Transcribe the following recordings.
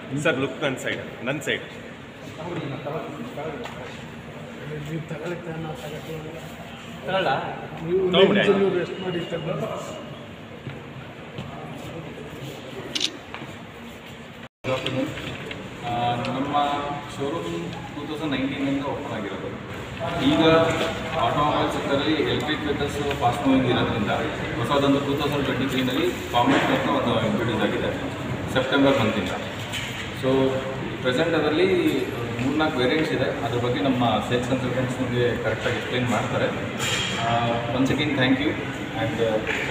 Sir look ನನ್ನ side ನನ್ನ side ನೀವು ತಗೊಳ್ತಾ ನಾವು ತಗೊಳ್ಳ ನೀವು ತಗೊಂಬಿಡಿ ಆಯ್ತು. ನೀವು ರೆಸ್ಟ್ ಮಾಡಿ ತಗೊಂಡು ಆ, ನಮ್ಮ ಶೋರೂಮ್ ಟೂ ತೌಸಂಡ್ ನೈನ್ಟೀನಿಂದ ಓಪನ್ ಆಗಿರೋದು ಈಗ ಆಟೋಮೊಬೈಲ್ ಸೆಕ್ಟರಲ್ಲಿ ಎಲೆಕ್ಟ್ರಿಕ್ ವೆಹಿಕಲ್ಸ್ ಫಾಸ್ಟ್ ಮೂವಿಂಗ್ ಇರೋದ್ರಿಂದ ಹೊಸದೊಂದು ಟೂ ತೌಸಂಡ್ ಟ್ವೆಂಟಿ ತ್ರೀನಲ್ಲಿ ಕಾಮೆಂಟ್ ಅಂತ ಒಂದು ಇಂಟ್ರೊಡ್ಯೂಸ್ ಆಗಿದೆ ಸೆಪ್ಟೆಂಬರ್ ಮಂತಿಂದ ಸೊ ಪ್ರೆಸೆಂಟ್ ಅದರಲ್ಲಿ ಮೂರ್ನಾಲ್ಕು ವೇರಿಯಂಟ್ಸ್ ಇದೆ ಅದ್ರ ಬಗ್ಗೆ ನಮ್ಮ ಸೇಲ್ಸ್ ಕನ್ಸಲ್ಟೆಂಟ್ಸ್ ನಿಮಗೆ ಕರೆಕ್ಟಾಗಿ ಎಕ್ಸ್ಪ್ಲೈನ್ ಮಾಡ್ತಾರೆ once again thank you and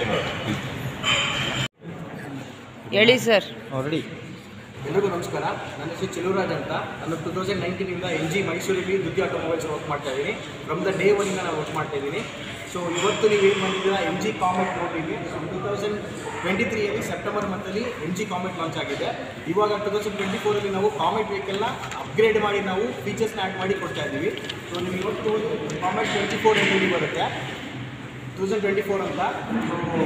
ಹೇಳಿ ಸರ್ ಆಲ್ರೆಡಿ ಎಲ್ರಿಗೂ ನಮಸ್ಕಾರ ನನ್ನ ಹೆಸರು ಚೆಲುವರಾಜ್ ಅಂತ ನಾನು ಟೂ ತೌಸಂಡ್ ನೈನ್ಟೀನಿಂದ ಎಲ್ ಜಿ ಮೈಸೂರಲ್ಲಿ ದುಡ್ಡಿ ಆಟೋಮೊಬೈಲ್ಸ್ ವರ್ಕ್ ಮಾಡ್ತಾ ಇದ್ದೀನಿ ಫ್ರಮ್ ದ ಡೇ ಒನ್ನಿಂದ ನಾನು ವರ್ಕ್ ಮಾಡ್ತಾ ಇದ್ದೀನಿ ಸೊ ಇವತ್ತು ನೀವು ಏನು ಮಾಡಿದ್ದೀರಾ ಎಮ್ ಜಿ ಕಾಮೆಟ್ ನೋಡಿದ್ದೀವಿ ಸೊ ಟೂ ತೌಸಂಡ್ ಟ್ವೆಂಟಿ ತ್ರೀಯಲ್ಲಿ ಸೆಪ್ಟೆಂಬರ್ ಮಂತಲ್ಲಿ ಎಮ್ ಜಿ ಕಾಮೆಟ್ ಲಾಂಚ್ ಆಗಿದೆ ಇವಾಗ ಟೂ ತೌಸಂಡ್ ಟ್ವೆಂಟಿ ಫೋರಲ್ಲಿ ನಾವು ಕಾಮೆಟ್ ವೆಹಿಕಲ್ನ ಅಪ್ಗ್ರೇಡ್ ಮಾಡಿ ನಾವು ಫೀಚರ್ಸ್ನ ಆ್ಯಡ್ ಮಾಡಿ ಕೊಡ್ತಾ ಇದ್ದೀವಿ ಸೊ ನಿಮ್ಗೆ ಇವತ್ತು Comet twenty four L D ಬರುತ್ತೆ ಟೂ ತೌಸಂಡ್ ಟ್ವೆಂಟಿ ಫೋರ್ ಅಂತ ಸೊ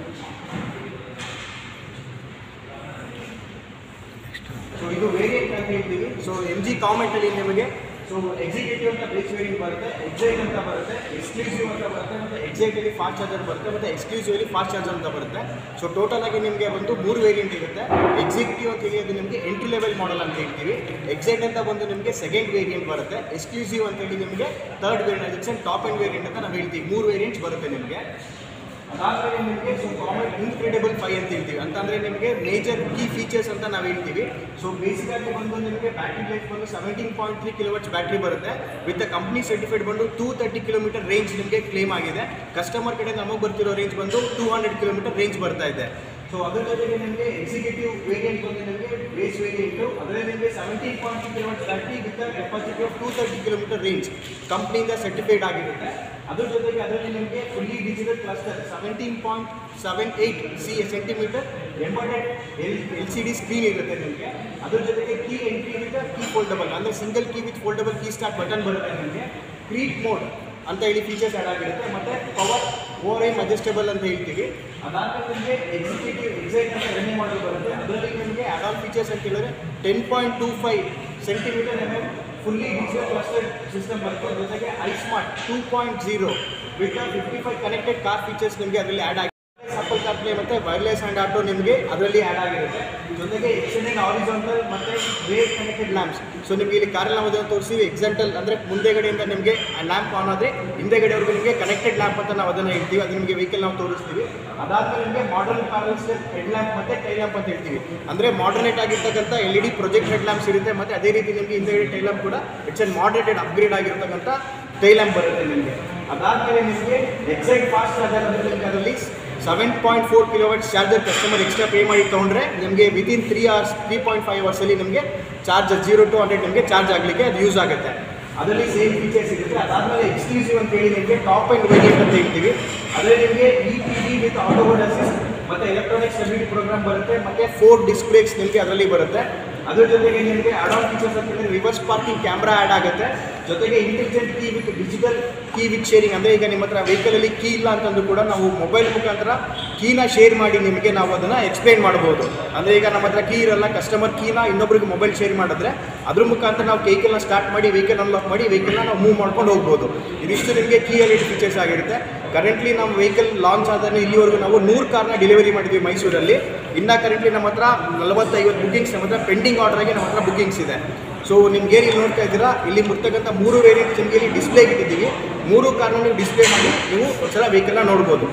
ಸೊ ಇದು ವೇರಿಯಂಟ್ ಅಂತ ಹೇಳ್ತೀವಿ ಸೊ ಎಮ್ ಜಿ ಕಾಮೆಂಟಲ್ಲಿ ನಿಮಗೆ ಸೊ ಎಕ್ಸಿಕ್ಯೂಟಿವ್ ಅಂತ ಬೇಸ್ ವೇರಿಯಂಟ್ ಬರುತ್ತೆ ಎಕ್ಸೈಟ್ ಅಂತ ಬರುತ್ತೆ ಎಕ್ಸ್ಕ್ಲೂಸಿವ್ ಅಂತ ಬರುತ್ತೆ ಮತ್ತು ಎಕ್ಸೈಟಲ್ಲಿ ಫಾಸ್ಟ್ ಚಾರ್ಜರ್ ಬರುತ್ತೆ ಮತ್ತು ಎಕ್ಸ್ಕ್ಲೂಸಿವಲ್ಲಿ ಫಾಸ್ಟ್ ಚಾರ್ಜರ್ ಅಂತ ಬರುತ್ತೆ ಸೊ ಟೋಟಲ್ ಆಗಿ ನಿಮಗೆ ಬಂದು ಮೂರು ವೇರಿಯಂಟ್ ಇರುತ್ತೆ ಎಕ್ಸಿಕ್ಯೂಟಿವ್ ಅಂತ ಹೇಳಿ ಅದು ನಿಮಗೆ ಎಂಟ್ರಿ ಲೆವೆಲ್ ಮಾಡಲ್ ಅಂತ ಹೇಳ್ತೀವಿ ಎಕ್ಸೈಟ್ ಅಂತ ಬಂದು ನಿಮಗೆ ಸೆಕೆಂಡ್ ವೇರಿಯಂಟ್ ಬರುತ್ತೆ ಎಕ್ಸ್ಕ್ಲೂಸಿವ್ ಅಂತ ಹೇಳಿ ನಿಮಗೆ ಥರ್ಡ್ ವೇರಿಯಂಟ್ ಅದಕ್ಕೆ ಟಾಪ್ ಆ್ಯಂಡ್ ವೇರಿಯಂಟ್ ಅಂತ ನಾವು ಹೇಳ್ತೀವಿ ಮೂರು ವೇರಿಯಂಟ್ಸ್ ಬರುತ್ತೆ ನಿಮಗೆ ಅದಾದ್ಮೇಲೆ ನಿಮಗೆ ಸೊ ಕಾಮೆಂಟ್ ಇನ್ಕ್ರೆಡಿಬಲ್ ಫೈ ಅಂತ ಹೇಳ್ತೀವಿ ಅಂತಂದರೆ ನಿಮಗೆ ಮೇಜರ್ ಕೀ ಫೀಚರ್ಸ್ ಅಂತ ನಾವು ಹೇಳ್ತೀವಿ ಸೊ ಬೇಸಿಕಾಗಿ ಬಂದು ನಿಮಗೆ ಬ್ಯಾಟ್ರಿ ಲೈಫ್ ಬಂದು seventeen point three kilowatts battery ಬರುತ್ತೆ ವಿತ್ ದ ಕಂಪ್ನಿ ಸರ್ಟಿಫೈಡ್ ಬಂದು ಟೂ ತರ್ಟಿ ಕಿಲೋಮೀಟರ್ ರೇಂಜ್ ನಿಮಗೆ ಕ್ಲೇಮ್ ಆಗಿದೆ ಕಸ್ಟಮರ್ ಕಡೆ ನಮಗೆ ಬರ್ತಿರೋ ರೇಂಜ್ ಬಂದು ಟೂ ಹಂಡ್ರೆಡ್ ಕಿಲೋಮೀಟರ್ ರೇಂಜ್ ಬರ್ತಾ ಇದೆ ಸೊ ಅದ್ರ ಜೊತೆಗೆ ನಿಮಗೆ ಎಕ್ಸಿಕ್ಯೂಟಿವ್ ವೇರಿಯಂಟ್ ಬಂದು ನಿಮಗೆ ಬೇಸ್ ವೇರಿಯಂಟು ಅದರಲ್ಲಿ ನಿಮಗೆ seventeen point three kilometre battery with capacity of two thirty kilometre range ಕಂಪ್ನಿಯಿಂದ ಸರ್ಟಿಫೈಡ್ ಆಗಿರುತ್ತೆ ಅದ್ರ ಜೊತೆಗೆ ಅದರಲ್ಲಿ ನಿಮಗೆ fully digital cluster seventeen point seven eight C centimetre embedded L L C D screen ಇರುತ್ತೆ ನಿಮಗೆ ಅದ್ರ ಜೊತೆಗೆ key entry with key foldable ಅಂದರೆ single key with foldable key start button ಬರುತ್ತೆ ನಿಮಗೆ ಕ್ರೀಟ್ ಮೋಡ್ ಅಂತ ಹೇಳಿ ಫೀಚರ್ಸ್ ಆ್ಯಡ್ ಆಗಿರುತ್ತೆ ಮತ್ತು ಪವರ್ ಓವರ್ ಐಮ್ ಅಡ್ಜಸ್ಟೇಬಲ್ ಅಂತ ಹೇಳ್ತೀವಿ ಅದಾದ್ಮೇಲೆ ನಿಮಗೆ ಎಕ್ಸಿಕ್ಯೂಟಿವ್ ಎಕ್ಸೈಟ್ ಅಂತ ರನ್ನಿಂಗ್ ಮಾಡಲ್ ಬರುತ್ತೆ ಅದರಲ್ಲಿ ನಿಮಗೆ ಆಲ್ ಫೀಚರ್ಸ್ ಅಂತ ಹೇಳಿದ್ರೆ ten point two five centimetre M M fully digital cluster system ಬರುತ್ತೆ ಅದ್ರ ಜೊತೆಗೆ I smart two point zero with fifty five connected car features ನಿಮಗೆ ಅದರಲ್ಲಿ ಆ್ಯಡ್ ಆಗಿದೆ ಸಪಲ್ ಕಾರ್ಪ್ಲೇ ಮತ್ತು ವೈರ್ಲೆಸ್ ಆ್ಯಂಡ್ ಆಟೋ ನಿಮಗೆ ಅದರಲ್ಲಿ ಆ್ಯಡ್ ಆಗಿರುತ್ತೆ ಜೊತೆಗೆ ಎಕ್ಸ್ಟೆಂಡೆಡ್ ಆರಿಜಾಂಟಲ್ ಮತ್ತು ವೇಟ್ ಕನೆಕ್ಟೆಡ್ ಲ್ಯಾಂಪ್ಸ್ ಸೊ ನಿಮಗೆ ಇಲ್ಲಿ ಕಾರಲ್ಲಿ ನಾವು ಅದನ್ನು ತೋರಿಸಿ ಎಕ್ಸೆಂಟಲ್ ಅಂದರೆ ಮುಂದೆಗಡೆಯಿಂದ ನಿಮಗೆ ಲ್ಯಾಂಪ್ ಆನ್ ಆದರೆ ಹಿಂದೆಗಡೆವರೆಗೂ ನಿಮಗೆ ಕನೆಕ್ಟೆಡ್ ಲ್ಯಾಂಪ್ ಅಂತ ನಾವು ಅದನ್ನು ಹೇಳ್ತೀವಿ ಅದು ನಿಮಗೆ ವೆಹಿಕಲ್ ನಾವು ತೋರಿಸ್ತೀವಿ ಅದಾದಮೇಲೆ ನಿಮಗೆ modern parallel step head lamp ಮತ್ತು ಟೈ ಲ್ಯಾಂಪ್ ಅಂತ ಹೇಳ್ತೀವಿ ಅಂದರೆ ಮಾಡರ್ನೇಟ್ ಆಗಿರ್ತಕ್ಕಂಥ L E D project head lamps ಇರುತ್ತೆ ಮತ್ತು ಅದೇ ರೀತಿ ನಿಮಗೆ ಹಿಂದೆಗಡೆ ಟೈ ಲ್ಯಾಂಪ್ ಕೂಡ ಇಟ್ಸ್ ಎನ್ ಮಾಡರೇಟೆಡ್ ಅಪ್ಗ್ರೇಡ್ ಆಗಿರ್ತಕ್ಕಂಥ ಟೈ ಲ್ಯಾಂಪ್ ಬರುತ್ತೆ ನಿಮಗೆ ಅದಾದಮೇಲೆ ನಿಮಗೆ ಎಕ್ಸೈಟ್ ಫಾಸ್ಟ್ ಚಾರ್ಜರ್ ಅಂದರೆ ನಿಮಗೆ ಅದರಲ್ಲಿ seven point four kilowatt charger customer extra pay ಮಾಡಿ ತೊಗೊಂಡ್ರೆ ನಿಮಗೆ within three hours three point five ಅವರ್ಸಲ್ಲಿ ನಿಮಗೆ ಚಾರ್ಜರ್ ಜೀರೋ ಟು ಹಂಡ್ರೆಡ್ ನಿಮಗೆ ಚಾರ್ಜ್ ಆಗಲಿಕ್ಕೆ ಅದು ಯೂಸ್ ಆಗುತ್ತೆ ಅದರಲ್ಲಿ ಸೇಮ್ ಫೀಚರ್ಸ್ ಇರುತ್ತೆ ಅದಾದಮೇಲೆ ಎಕ್ಸ್ಕ್ಲೂಸಿವ್ ಅಂತ ಹೇಳಿ ನಿಮಗೆ ಟಾಪ್ ಆ್ಯಂಡ್ ವೇರಿಯಂಟ್ ಅಂತ ಹೇಳ್ತೀವಿ ಅದರಲ್ಲಿ ನಿಮಗೆ ಇ ಟಿ ಡಿ ವಿತ್ ಆಟೋಬೋರ್ಡ್ ಅಸಿಸ್ಟ್ ಮತ್ತು ಎಲೆಕ್ಟ್ರಾನಿಕ್ ಸ್ಟೆಬಿಲಿಟಿ ಪ್ರೋಗ್ರಾಮ್ ಬರುತ್ತೆ ಮತ್ತು ಫೋರ್ ಡಿಸ್ಕ್ ಬ್ರೇಕ್ಸ್ ನಿಮಗೆ ಅದರಲ್ಲಿ ಬರುತ್ತೆ ಅದ್ರ ಜೊತೆಗೆ ನಿಮಗೆ ಅಡಾನ್ ಫೀಚರ್ಸ್ ಅಂತ ಹೇಳಿದ್ರೆ ರಿವರ್ಸ್ ಪಾರ್ಕಿಂಗ್ ಕ್ಯಾಮ್ರಾ ಆ್ಯಡ್ ಆಗುತ್ತೆ ಜೊತೆಗೆ intelligent key with digital key with sharing ಅಂದರೆ ಈಗ ನಿಮ್ಮ ಹತ್ರ ವೆಹಿಕಲಲ್ಲಿ ಕೀ ಇಲ್ಲ ಅಂತಂದು ಕೂಡ ನಾವು ಮೊಬೈಲ್ ಮುಖಾಂತರ ಕೀನ ಶೇರ್ ಮಾಡಿ ನಿಮಗೆ ನಾವು ಅದನ್ನು ಎಕ್ಸ್ಪ್ಲೈನ್ ಮಾಡ್ಬೋದು ಅಂದರೆ ಈಗ ನಮ್ಮ ಹತ್ರ ಕೀ ಇರಲ್ಲ ಕಸ್ಟಮರ್ ಕೀನ ಇನ್ನೊಬ್ರಿಗೆ ಮೊಬೈಲ್ ಶೇರ್ ಮಾಡಿದ್ರೆ ಅದ್ರ ಮುಖಾಂತರ ನಾವು ವೆಹಿಕಲ್ನ ಸ್ಟಾರ್ಟ್ ಮಾಡಿ ವೆಹಿಕಲ್ ಅನ್ಲಾಕ್ ಮಾಡಿ ವೆಹಿಕಲ್ನ ನಾವು ಮೂವ್ ಮಾಡ್ಕೊಂಡು ಹೋಗ್ಬೋದು ಇದಿಷ್ಟು ನಿಮಗೆ ಕೀ ಎಲ್ ಫೀಚರ್ಸ್ ಆಗಿರುತ್ತೆ ಕರೆಂಟ್ಲಿ ನಮ್ಮ ವೆಹಿಕಲ್ ಲಾಂಚ್ ಆದ್ರೆ ಇಲ್ಲಿವರೆಗೂ ನಾವು ನೂರು ಕಾರ್ನ ಡೆಲಿವರಿ ಮಾಡಿದ್ವಿ ಮೈಸೂರಲ್ಲಿ ಇನ್ನು ಕರೆಂಟ್ಲಿ ನಮ್ಮ ಹತ್ರ ನಲವತ್ತೈವತ್ತು ಬುಕಿಂಗ್ಸ್ ನಮ್ಮ ಹತ್ರ ಪೆಂಡಿಂಗ್ ಆರ್ಡರ್ ಆಗಿ ನಮ್ಮ ಹತ್ರ ಬುಕಿಂಗ್ಸ್ ಇದೆ ಸೊ ನಿಮ್ಗೆ ಏನು ಇಲ್ಲಿ ನೋಡ್ತಾ ಇದ್ದೀರಾ ಇಲ್ಲಿ ಬರ್ತಕ್ಕಂಥ ಮೂರು ವೇರಿಯಂಟ್ ನಿಮಗೆ ಇಲ್ಲಿ ಡಿಸ್ಪ್ಲೇ ಇಟ್ಟಿದ್ದೀವಿ ಮೂರು ಕಾರ್ನ ನೀವು ಡಿಸ್ಪ್ಲೇ ಮಾಡಿ ನೀವು ಒಂದ್ಸಲ ವೆಹಿಕಲ್ನ ನೋಡ್ಬೋದು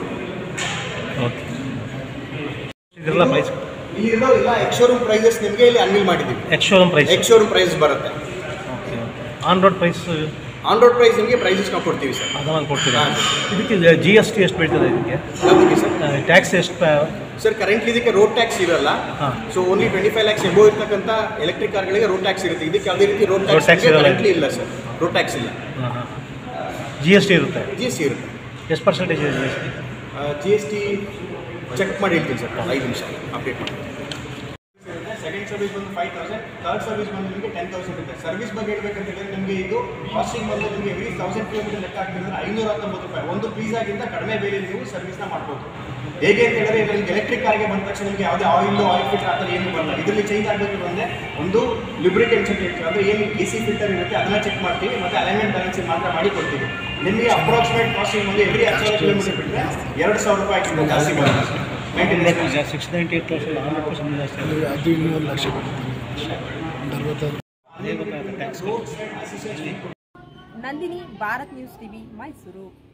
ಓಕೆ ಇದೆಲ್ಲ ಪ್ರೈಸ್ ಇಲ್ಲಿರೋ ಎಲ್ಲ ಎಕ್ಶೋರೂಮ್ ಪ್ರೈಸಸ್ ನಿಮಗೆ ಇಲ್ಲಿ ಅನ್ವಿಲ್ ಮಾಡಿದ್ದೀವಿ ex showroom price ex showroom price ಬರುತ್ತೆ okay on road price on road price ನಿಮಗೆ ಪ್ರೈಸಸ್ ನಾವು ಕೊಡ್ತೀವಿ ಸರ್ ಅದನ್ನು ಕೊಡ್ತೀರಾ ಹಾಂ. ಇದಕ್ಕೆ ಜಿ ಎಸ್ ಟಿ ಎಷ್ಟು ಬೀಳ್ತದೆ ಇದಕ್ಕೆ ಯಾವುದಕ್ಕೆ ಸರ್ ಟ್ಯಾಕ್ಸ್ ಎಷ್ಟು ಪ- ಸರ್ ಕರೆಂಟ್ಲಿ ಇದಕ್ಕೆ ರೋಡ್ ಟ್ಯಾಕ್ಸ್ ಇರಲ್ಲ ಹಾಂ. So only twenty five lakhs above ಇರ್ತಕ್ಕಂಥ ಎಲೆಕ್ಟ್ರಿಕ್ ಕಾರ್ಗಳಿಗೆ ರೋಡ್ ಟ್ಯಾಕ್ಸ್ ಇರುತ್ತೆ ಇದಕ್ಕೆ ಯಾವುದೇ ರೀತಿ ರೋಡ್ Road tax ಟ್ಯಾಕ್ಸ್ ಇರಲ್ಲ. ಕರೆಂಟ್ಲಿ ಇಲ್ಲ ಸರ್ ರೋಡ್ ಟ್ಯಾಕ್ಸ್ ಇಲ್ಲ ಹಾಂ ಹಾಂ ಜಿ ಎಸ್ ಟಿ ಇರುತ್ತೆ ಜಿ ಎಸ್ ಟಿ ಇರುತ್ತೆ ಎಷ್ಟು ಪರ್ಸೆಂಟೇಜ್ ಇದೆ G S T G S T check ಮಾಡಿ ಹೇಳ್ತೀನಿ ಸರ್ ಐದು ನಿಮಿಷ ಅಪ್ಡೇಟ್ ಮಾಡಿ ಸೆಕೆಂಡ್ ಸರ್ವಿಸ್ ಬಂದು ಫೈವ್ ತೌಸಂಡ್ ಥರ್ಡ್ ಸರ್ವಿಸ್ ಬಂದು ನಿಮಗೆ ಟೆನ್ ತೌಸಂಡ್ ಇದೆ ಸರ್ವಿಸ್ ಬಗ್ಗೆ ಹೇಳ್ಬೇಕಂತ ಹೇಳಿದ್ರೆ ನಿಮಗೆ ಇದು ಕಾಸ್ಟಿಂಗ್ ಬಂದು ನಿಮಗೆ ಎವ್ರಿ ತೌಸಂಡ್ ಕಿಲೋಮೀಟರ್ ಲೆಕ್ಕ ಹಾಕಿದ್ರೆ ಐನೂರ ಹತ್ತೊಂಬತ್ತು ರೂಪಾಯಿ ಒಂದು ಪೀಸಾಗಿಂತ ಕಡಿಮೆ ಬೆಲೆಯಲ್ಲಿ ನೀವು ಸರ್ವಿಸ್ನ ಮಾಡ್ಬೋದು ಹೇಗೆ ಅಂತ ಹೇಳಿದ್ರೆ ಇದರಲ್ಲಿ ಎಲೆಕ್ಟ್ರಿಕ್ ಕಾರ್ಗೆ ಬಂದ ತಕ್ಷಣ ನಿಮಗೆ ಯಾವುದೇ ಆಯಿಲ್ ಆಯಿಲ್ ಫಿಲ್ಟರ್ ಆ ಥರ ಏನು ಬರಲ್ಲ ಇದರಲ್ಲಿ ಚೇಂಜ್ ಆಗಬೇಕು ಅಂದರೆ ಒಂದು ಲುಬ್ರಿಕೆಂಟ್ ಚೆಕ್ ಇರ್ತದೆ ಅಂದರೆ ಏನು ಎ ಸಿ ಫಿಲ್ಟರ್ ಇರುತ್ತೆ ಅದನ್ನ ಚೆಕ್ ಮಾಡ್ತೀವಿ ಮತ್ತು ಅಲೈನ್ಮೆಂಟ್ ಬ್ಯಾಲೆನ್ಸಿಂಗ್ ಮಾತ್ರ ಮಾಡಿ ಕೊಡ್ತೀವಿ ನಿಮಗೆ ಅಪ್ರಾಕ್ಸಿಮೇಟ್ ಕಾಸ್ಟಿಂಗ್ ಒಂದು ಎವ್ರಿ ಹತ್ತು ಸಾವಿರ ಕಿಲೋಮೀಟರ್ ಬಿಟ್ಟರೆ ಎರಡು ಸಾವಿರ ರೂಪಾಯಿ ಜಾಸ್ತಿ ಬರುತ್ತೆ maintenance six ninety eight thousand hundred percent ಜಾಸ್ತಿ ಅದು ಅದು ಇನ್ನೂ ಒಂದು ಲಕ್ಷ ಕೊಡ್ತೀನಿ ಒಂದು ಅರವತ್ತಾರು ಅದೇ ಗೊತ್ತಾಗುತ್ತೆ tax Nandini Bharat news TV Mysuru